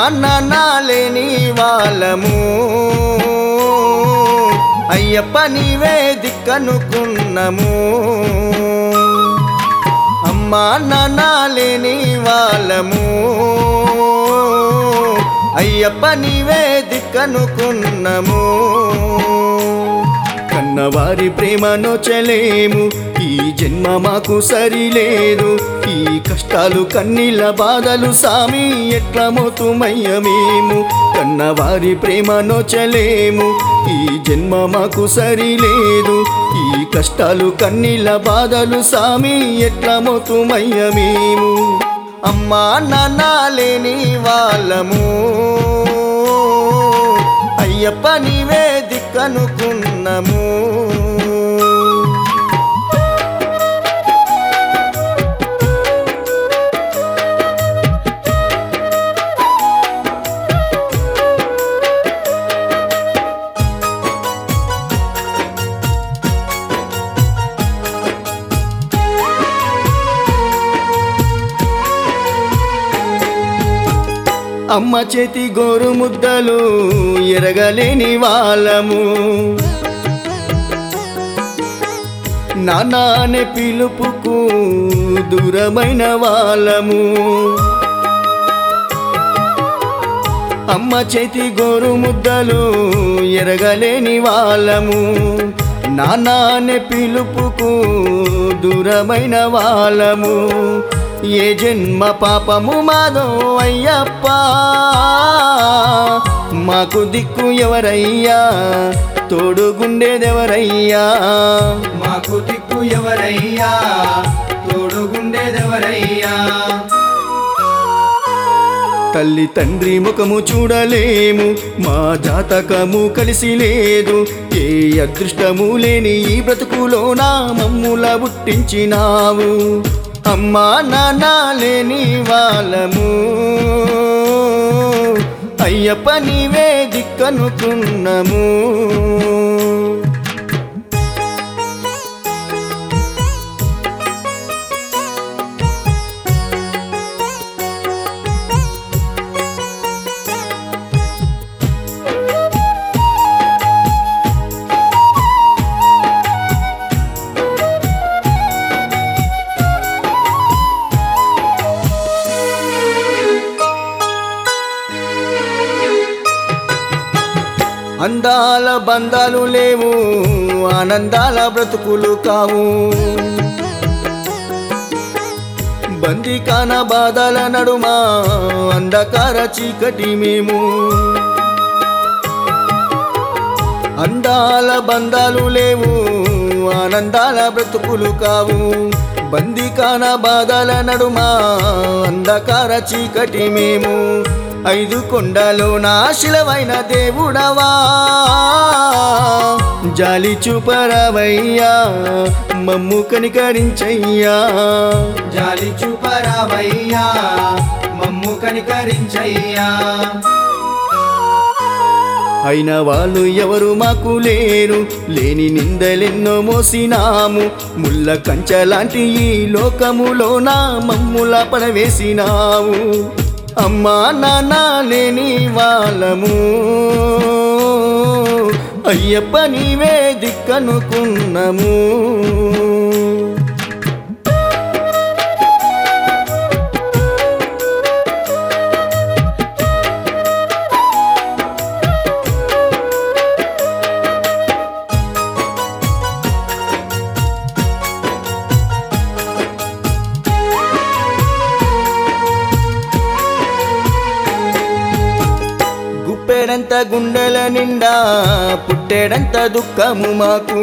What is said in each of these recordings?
నాన్న లేని వాళ్ళము అయ్యప్ప నీవే దిక్కనుకున్నము అమ్మా నాన్న లేని వాళ్ళము అయ్యప్ప నీవే దిక్కనుకున్నము కన్నవారి ప్రేమను చెలేము ఈ జన్మ మాకు సరిలేదు ఈ కష్టాలు కన్నీళ్ళ బాధలు సామి ఎట్లా మోతుమయ్య మేము కన్నవారి ప్రేమను చెలేము ఈ జన్మ మాకు సరిలేదు ఈ కష్టాలు కన్నీళ్ళ బాధలు సామి ఎట్లా మోతుమయ్య మేము అమ్మా నాన్న లేని వాళ్ళము అయ్యప్ప నీవే దిక్కనుకున్నము అమ్మ చేతి గోరు ముద్దలు ఎరగలేని వాళ్ళము నాన్న అనే పిలుపుకు దూరమైన వాళ్ళము అమ్మ చేతి గోరు ముద్దలు ఎరగలేని వాళ్ళము నాన్న అనే పిలుపుకు దూరమైన వాళ్ళము ఏ జన్మ పాపము మాదో అయ్యప్ప మాకు దిక్కు ఎవరయ్యా తోడుగుండేదెవరయ్యా మాకు దిక్కు ఎవరయ్యా తోడుగుండేదెవరయ్యా తల్లి తండ్రి ముఖము చూడలేము మా జాతకము కలిసి లేదు ఏ అదృష్టము లేని ఈ బ్రతుకులోన మమ్ముల పుట్టించినావు అమ్మా నాన్న లేని వాళ్ళము అయ్యప్ప నీవే దిక్కనుకున్నము అందాల బంధాలు లేవు ఆనందాల బ్రతుకులు కావు బందికాన బాధల నడుమ అంధకార చీకటి మేము అందాల బంధాలు లేవు ఆనందాల బ్రతుకులు కావు బందికాన బాధల నడుమ అంధకార చీకటి మేము ఐదు కొండలో నాశిలవైన దేవుడవా జాలి చూపరవయ్యా మమ్ము కనికరించయ్యా జాలి చూపరావయ్యా మమ్ము కనికరించయ్యా అయిన వాళ్ళు ఎవరు మాకు లేరు లేని నిందలెన్నో మోసినాము ముళ్ళ కంచలాంటి ఈ లోకములో నా మమ్ముల పడవేసినావు అమ్మా నాన్న లేని వాళ్ళము అయ్యప్ప నీవే దిక్కనుకున్నము గుప్పెడంత గుండెల నిండా పుట్టేడంత దుఃఖము మాకు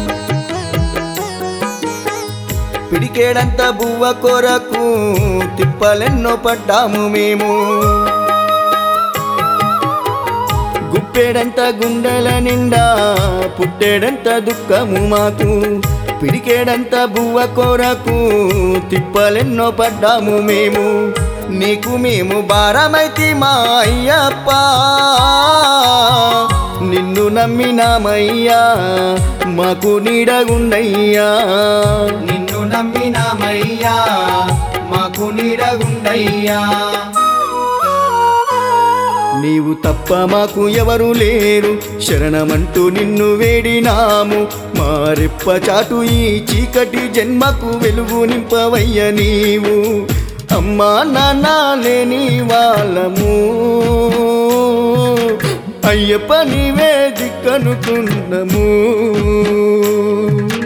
పిడికేడంత బువ్వ కొరకు తిప్పలెన్నో పడ్డాము మేము గుప్పెడంత గుండెల నిండా పుట్టేడంత దుఃఖము మాకు పిడికేడంత బువ్వ కొరకు తిప్పలెన్నో పడ్డాము మేము నీకు మేము భారమైతి మా అయ్యప్ప నిన్ను నమ్మినామయ్యా మాకు నీడగుండయ్యా నిన్ను నమ్మినామయ్యా మాకు నీడగుండయ్యా నీవు తప్ప మాకు ఎవరు లేరు శరణమంటూ నిన్ను వేడినాము మా రెప్ప చాటు ఈ చీకటి జన్మకు వెలుగు నింపవయ్య నీవు అమ్మా నాన్న లేని వాళ్ళము అయ్యప్ప నీవే దిక్కనుకున్నము